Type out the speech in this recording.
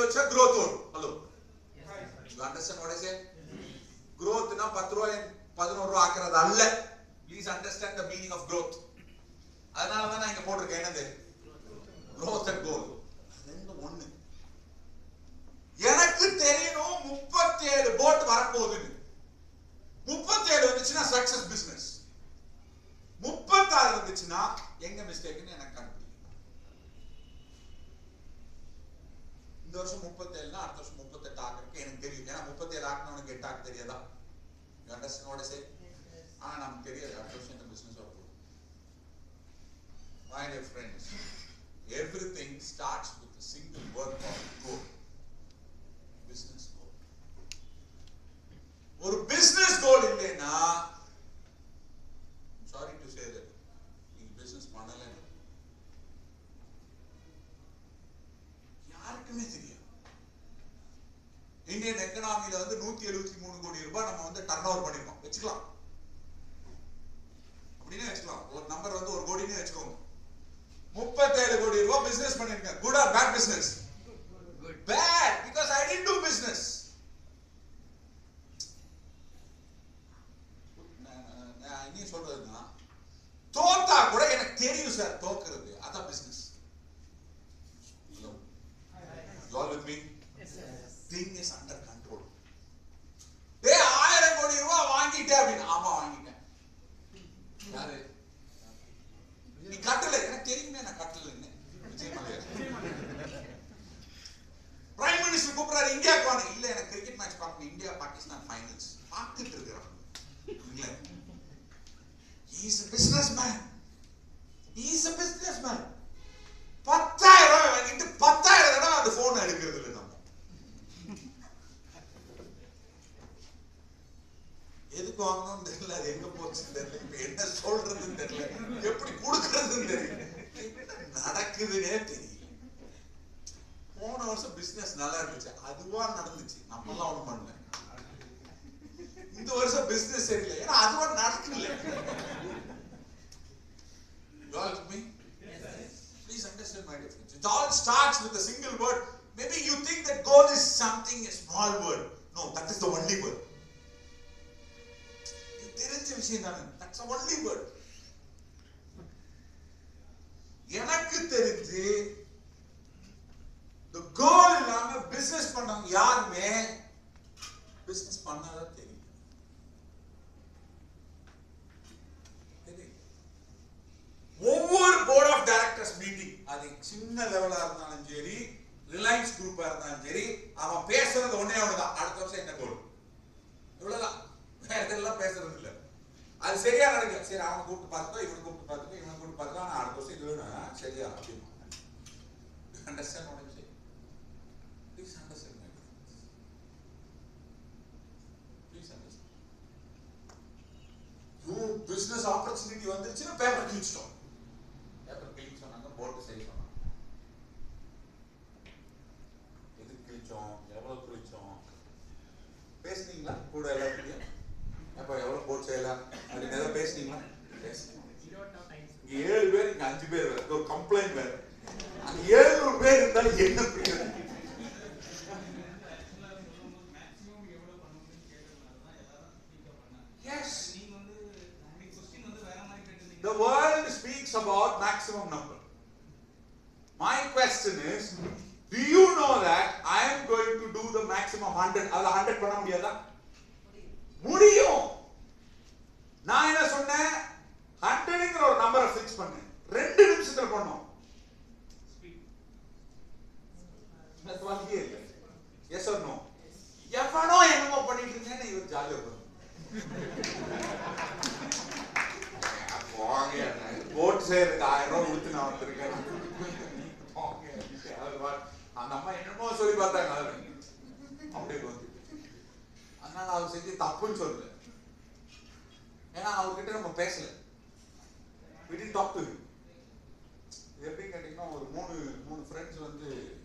வச்சா growth வரும் hello you understand what I say growthனா பத்து ரூபாய் பதினோரு ரூபாய் ஆக்குறது அல்ல please understand the meaning of growth அதனால தான் நான் இங்க போட்டிருக்கேன் என்னது growth and goal ரெண்டும் ஒண்ணு எனக்கு தெரியணும் முப்பத்தி ஏழு போட் வரப்போகுதுன்னு முப்பத்தி ஏழு வந்துச்சுன்னா சக்சஸ் பிசினஸ் முப்பத்தாறு வந்துச்சுன்னா எங்க மிஸ்டேக்னு எனக்கு கண்டுபிடிக்கும் இந்த வருஷம் முப்பத்தேழுனா அடுத்த வருஷம் முப்பத்தெட்டு ஆகிறதுக்கு எனக்கு தெரியும் ஏன்னா முப்பத்தேழு ஆக்கணும்னு எட்டு ஆக்க தெரியாதா You understand what I say? ஆனா நமக்கு தெரியாது அடுத்த வருஷம் இந்த பிசினஸ் வரப்போகுது My dear friends, everything starts with a single word called goal. Business goal. ஒரு business goal இல்லைன்னா சாரி டு சே தட் நீங்க பிசினஸ் பண்ணல யாருக்குமே தெரியாது இந்தியன் எக்கனாமில வந்து நூத்தி எழுபத்தி மூணு கோடி ரூபாய் நம்ம வந்து டர்ன் ஓவர் பண்ணிருக்கோம் வச்சுக்கலாம் அப்படின்னு வச்சுக்கலாம் ஒரு நம்பர் வந்து ஒரு கோடின்னு வச்சுக்கோங்க முப்பத்தேழு கோடி ரூபாய் பிசினஸ் பண்ணிருக்கேன் good or bad business bad because I tend to business நான் இனியும் சொல்றதுன்னா தோத்தா கூட எனக்கு தெரியும் சார் தோக்குறது அதான் business You all with me? Thing is under control. டேய் ஆயிரம் கோடி ரூபாய் வாங்கிட்டேன் அப்படின்னு ஆமா வாங்கிட்டேன் யாரு நீ கட்டல எனக்கு தெரியுமே நான் கட்டலன்னு விஜய் மலையார் பிரைம் மினிஸ்டர் கூப்பிடுறாரு இந்தியாவுக்கு வாங்க இல்ல எனக்கு கிரிக்கெட் மேட்ச் பார்க்கணும் இந்தியா பாகிஸ்தான் ஃபைனல்ஸ் பார்த்துட்டு இருக்கிறாங்க England is a businessman he is a businessman பத்தாயிரம் ரூபாய் வாங்கிட்டு பத்தாயிரம் தடவை அந்த போன் எடுக்கிறது இல்லை நம்ம எதுக்கு வாங்கணும்னு தெரியல அது எங்க போச்சுன்னு தெரியல இப்ப என்ன சொல்றதுன்னு தெரியல எப்படி கொடுக்கறதுன்னு தெரியல என்ன நடக்குதுன்னே தெரியல போன வருஷம் பிசினஸ் நல்லா இருந்துச்சு அதுவா நடந்துச்சு நம்ம எல்லாம் ஒண்ணும் பண்ணல இந்த வருஷம் பிசினஸ் சரியில்லை ஏன்னா அதுவா நடக்கல You all with me? Please understand my difference. It all starts with a single word. Maybe you think that goal is something, a small word. No, that is the only word. இது தெரிஞ்ச விஷயம் தானே that's only word எனக்கு தெரிஞ்சு the goal இல்லாம business பண்ணவங்க யாருமே business பண்ணாத தெரியும் தெரியும். ஒவ்வொரு போர்ட் ஆஃப் டைரக்டர்ஸ் மீட்டிங் அது சின்ன லெவலா இருந்தாலும் சரி ரிலையன்ஸ் குரூப்பா இருந்தாலும் சரி அவன் பேசுறது ஒண்ணே ஒண்ணுதான் அடுத்த வருஷம் என்ன கோல் இவ்வளவுதான் வேற இதெல்லாம் பேசுறது இல்ல அது சரியா நடக்கும் சரி அவனை கூப்பிட்டு பார்த்துக்கோ இவனை கூப்பிட்டு பார்த்துக்கோ இவனை கூப்பிட்டு பார்த்துக்கோ நான் அடுத்த வருஷம் இது வேணும் சரியா அப்படின்னு understand what I'm saying? Please understand my difference. Please understand. You business opportunity வந்துச்சுன்னா பேப்பர் கிழிச்சிட்டோம் பேப்பர் கிழிச்சு சொன்னாங்க போட்டு சரி சொன்னாங்க எதுக்கு கிழிச்சோம் எவ்வளவு கிழிச்சோம் பேசுனீங்களா கூட எல்லாத்துலயும் அப்ப எவ்வளவு போட்டு செய்யலாம் அப்படின்னு ஏதாவது பேசுனீங்களா பேசுனீங்க இங்க ஏழு பேர் இங்க அஞ்சு பேர் வேற ஒரு கம்ப்ளைண்ட் வேற அந்த ஏழு பேர் இருந்தாலும் என்ன பிரயோஜனம் Yes. The world speaks about maximum number. My question is, do you know that I am going to do the maximum 100? அதுல 100 பண்ண முடியாதா? முடியும். நான் என்ன சொன்னேன்? 100ங்கிற ஒரு நம்பரை ஃபிக்ஸ் பண்ணேன். ரெண்டு நிமிஷத்துல பண்ணோம். அது வழியே இல்லை. Yes or no? எவனோ என்னமோ பண்ணிட்டு இருந்தேன்னு இவர் ஜாலியா உட்கார்ந்து. போங்க போட்டு செய்யறதுக்கு ஆயிரம் ரூபாய் கொடுத்து நான் வந்திருக்கேன் போங்க. அது வா- அந்த அம்மா என்னமோ சொல்லி பார்த்தாங்க அது அப்படியே வந்து அதனால அவர் செஞ்சு தப்புன்னு சொல்லல ஏன்னா அவர்கிட்ட நம்ம பேசல we didn't talk to him இது எப்படி கேட்டீங்கன்னா ஒரு மூணு மூணு ஃப்ரெண்ட்ஸ் வந்து